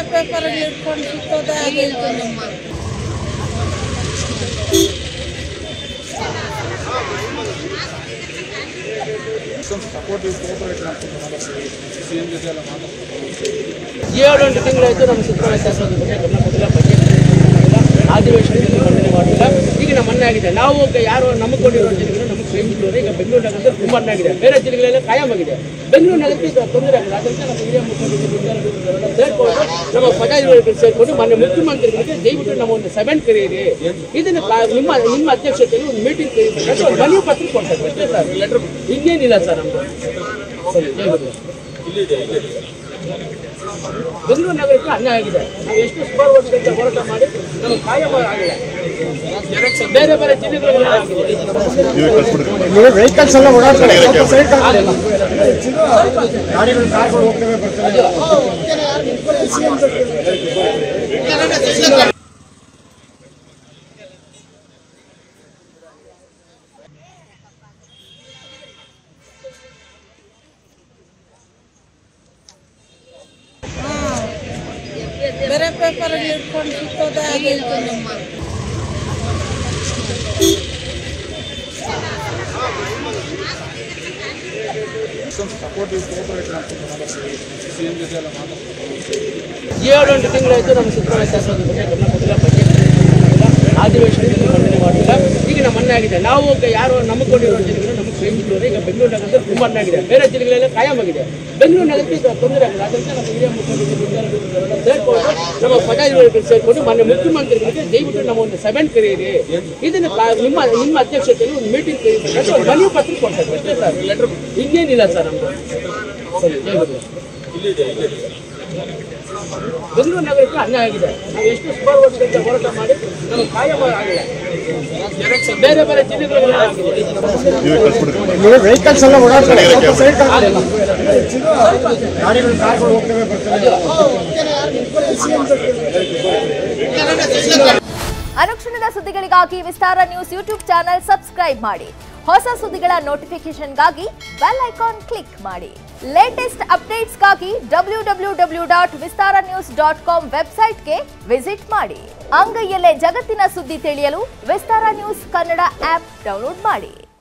Paper ಇಟ್ಕೊಂಡು ಸುತ್ತೋದೇ ಆಗೈತೆ ನಮ್ಮ ಸಪೋರ್ಟಿವ್ ಕೋಪರೇಟ್ ಮಾಡ್ಕೊಂಡು ಸಿ ಎಂ ಜೊತೆ ಎಲ್ಲ ಮಾತಾಡ್ಕೊಂಡು ಏಳೆಂಟು ತಿಂಗಳಾಯಿತು ನಮ್ಮ ಸಿದ್ದರಾಮಯ್ಯ ಶಾಸನದ ಬಗ್ಗೆ ಗಮನ ಕೊಟ್ಟಿಲ್ಲ ಬಜೆಟ್ ಅಧಿವೇಶನದಲ್ಲಿ ಮಂಡನೆ ಮಾಡಿಲ್ಲ ಈಗ ನಮ್ಮ ಮನೆ ಆಗಿದೆ ನಾವು ಗ- ಯಾರು ನಮಗೆ ಕೊಟ್ಟಿರೋ ಜಿಲ್ಲೆಗಳು ನಮಗೆ ಕೈ ಈಗ ಬೆಂಗಳೂರು ನಗರದಲ್ಲಿ ತುಂಬ ಆಗಿದೆ ಬೇರೆ ಜಿಲ್ಲೆಗಳೆಲ್ಲ ಕಾಯಂ ಆಗಿದೆ ಬೆಂಗಳೂರು ನಗರಕ್ಕೆ ಇದು ತೊಂದರೆ ಆಗಿದೆ ಅದರಿಂದ ನಮ್ಮ ಹಿರಿಯ ಮುಖ್ಯಮಂತ್ರಿ ಸೇರ್ಕೊಂಡು ನಮ್ಮ ಪದಾಧಿಕಾರಿಗಳು ಸೇರ್ಕೊಂಡು ಮೊನ್ನೆ ಮುಖ್ಯಮಂತ್ರಿಗಳಿಗೆ ದಯವಿಟ್ಟು ನಮ್ಮ ಒಂದು ಸಭೆನ್ ಕರೆಯಿರಿ ಇದನ್ನ ಕಾ- ನಿಮ್ಮ ನಿಮ್ಮ ಅಧ್ಯಕ್ಷತೆಯಲ್ಲಿ ಒಂದು ಮೀಟಿಂಗ್ ಕರೀಬೇಕು ಒಂದು ಮನವಿ ಪತ್ರ ಕೊಡ್ತಾರೆ ಅಷ್ಟೇ ಸರ್ ಲೆಟರ್ ಇನ್ನೇನಿಲ್ಲ ಸರ್ ನಮ್ದು ಸರಿ ಜೈ ಗುರು. ಬೆಂಗಳೂರು ನಗರಕ್ಕೆ ಅನ್ಯಾಯ ಆಗಿದೆ ನಾವು ಎಷ್ಟು ಸುಮಾರು ವರ್ಷಗಳಿಂದ ಹೋರಾಟ ಮಾಡಿ ನಮಗೆ ಕಾಯಂ ಆಗಿದೆ ಬೇರೆ ಬೇರೆ ಜಿಲ್ಲೆಗಳಿಗೆಲ್ಲ ಆಗಿದೆ ವೆಹಿಕಲ್ಸ್ ಎಲ್ಲ ಓಡಾಡ್ತಾರೆ ಸ್ವಲ್ಪ ಸೈಡ್ ಗಾಡಿಗಳು ಕಾರ್ಗಳು ಹೋಗ್ತವೆ ಬರ್ತವೆ ಬೇರೆ ಪೇಪರ್ ಇಟ್ಕೊಂಡು ಸುತ್ತೋದೇ ಆಗೈತೆ ನಮ್ಮ ಸಪೋರ್ಟಿವ್ ಕೋಪರೇಟ್ ಮಾಡ್ಕೊಂಡು ಸಿ ಎಂ ಜೊತೆ ಎಲ್ಲ ಮಾತಾಡ್ಕೊಂಡು ಏಳೆಂಟು ತಿಂಗಳಾಯಿತು ನಮ್ಮ ಸಿದ್ದರಾಮಯ್ಯ ಶಾಸನದ ಬಗ್ಗೆ ಗಮನ ಕೊಟ್ಟಿಲ್ಲ ಬಜೆಟ್ ಅಧಿವೇಶನದಲ್ಲಿ ಮಂಡನೆ ಮಾಡಿಲ್ಲ ಈಗ ನಮ್ಮ ಮನೆ ಆಗಿದೆ ನಾವು ಗ- ಯಾರು ನಮಗೆ ಕೊಟ್ಟಿರೋ ಜಿಲ್ಲೆಗಳು ನಮಗೆ ಕೈ ಈಗ ಬೆಂಗಳೂರು ನಗರದಲ್ಲಿ ತುಂಬ ಆಗಿದೆ ಬೇರೆ ಜಿಲ್ಲೆಗಳೆಲ್ಲ ಕಾಯಂ ಆಗಿದೆ ಬೆಂಗಳೂರು ನಗರಕ್ಕೆ ಇದು ತೊಂದರೆ ಆಗಿದೆ ಅದರಿಂದ ನಮ್ಮ ಹಿರಿಯ ಮುಖ್ಯಮಂತ್ರಿ ಸೇರ್ಕೊಂಡು ನಮ್ಮ ಪದಾಧಿಕಾರಿಗಳು ಸೇರ್ಕೊಂಡು ಮೊನ್ನೆ ಮುಖ್ಯಮಂತ್ರಿಗಳಿಗೆ ದಯವಿಟ್ಟು ನಮ್ಮ ಒಂದು ಸಭೆನ್ ಕರೆಯಿರಿ ಇದನ್ನ ಕಾ- ನಿಮ್ಮ ನಿಮ್ಮ ಅಧ್ಯಕ್ಷತೆಯಲ್ಲಿ ಒಂದು ಮೀಟಿಂಗ್ ಕರೀಬೇಕು ಒಂದು ಮನವಿ ಪತ್ರ ಕೊಡ್ತಾರೆ ಅಷ್ಟೇ ಸರ್ ಲೆಟರ್ ಇನ್ನೇನಿಲ್ಲ ಸರ್ ನಮ್ದು ಸರಿ ಜೈ ಗುರು. ಬೆಂಗಳೂರು ನಗರಕ್ಕೆ ಅನ್ಯಾಯ ಆಗಿದೆ ನಾವು ಎಷ್ಟು ಸುಮಾರು ವರ್ಷಗಳಿಂದ ಹೋರಾಟ ಮಾಡಿ ನಮಗೆ ಕಾಯಂ ಆಗಿದೆ ಬೇರೆ ಬೇರೆ ಜಿಲ್ಲೆಗಳಿಗೆಲ್ಲ ಆಗಿದೆ ವೆಹಿಕಲ್ಸ್ ಎಲ್ಲ ಓಡಾಡ್ತಾರೆ ಸ್ವಲ್ಪ ಸೈಡ್ ಗಾಡಿಗಳು ಕಾರ್ಗಳು ಹೋಗ್ತವೆ ಬರ್ತವೆ ಅನುಕ್ಷಣದ ಸುದ್ದಿಗಳಿಗಾಗಿ Vistara news YouTube channel subscribe ಮಾಡಿ ಹೊಸ ಸುದ್ದಿಗಳ ನೋಟಿಫಿಕೇಶನ್ಗಾಗಿ ಬೆಲ್ ಐಕಾನ್ ಕ್ಲಿಕ್ ಮಾಡಿ ಲೇಟೆಸ್ಟ್ ಅಪ್ಡೇಟ್ಸ್ಗಾಗಿ W W W dot Vistara news dot com ವೆಬ್ಸೈಟ್ಗೆ ವಿಸಿಟ್ ಮಾಡಿ ಅಂಗೈಯಲ್ಲೇ ಜಗತ್ತಿನ ಸುದ್ದಿ ತಿಳಿಯಲು Vistara news Kannada app download ಮಾಡಿ